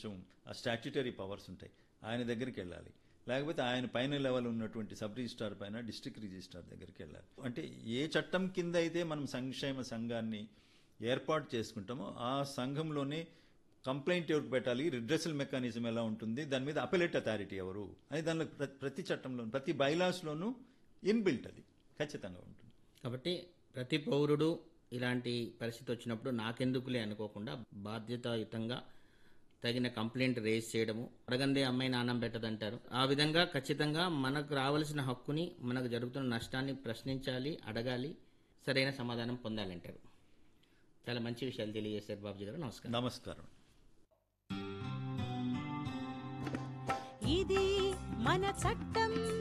కొంచెం ఆ statutory powers ఉంటాయి ఆయన దగ్గరికి వెళ్ళాలి లేకపోతే ఆయన పైన లెవెల్ ఉన్నటువంటి సబ్ రిజిస్ట్రార్ పైన డిస్ట్రిక్ట్ రిజిస్ట్రార్ దగ్గరికి వెళ్ళాలి అంటే ఏ చట్టం కింద అయితే మనం సంక్షేమ సంఘాన్ని ఏర్పాటు చేసుకుంటామో ఆ సంఘంలోనే కంప్లైంట్ ఎవరికి పెట్టాలి రిడ్రెసల్ మెకానిజం ఎలా ఉంటుంది దాని మీద అపెలెట్ అథారిటీ ఎవరు అని దానిలో ప్ర- ప్రతి చట్టంలో ప్రతి బైలాస్లోనూ ఇన్బిల్ట్ అది ఖచ్చితంగా ఉంటుంది కాబట్టి ప్రతి పౌరుడు ఇలాంటి పరిస్థితి వచ్చినప్పుడు నాకెందుకులే అనుకోకుండా బాధ్యతాయుతంగా తగిన కంప్లైంట్ రేజ్ చేయడము అడగందే అమ్మాయి నాన్నం పెట్టదంటారు ఆ విధంగా ఖచ్చితంగా మనకు రావాల్సిన హక్కుని మనకు జరుగుతున్న నష్టాన్ని ప్రశ్నించాలి అడగాలి సరైన సమాధానం పొందాలంటారు చాలా మంచి విషయాలు తెలియజేశారు బాబుజీ గారు నమస్కారం నమస్కారం ఇది మన చట్టం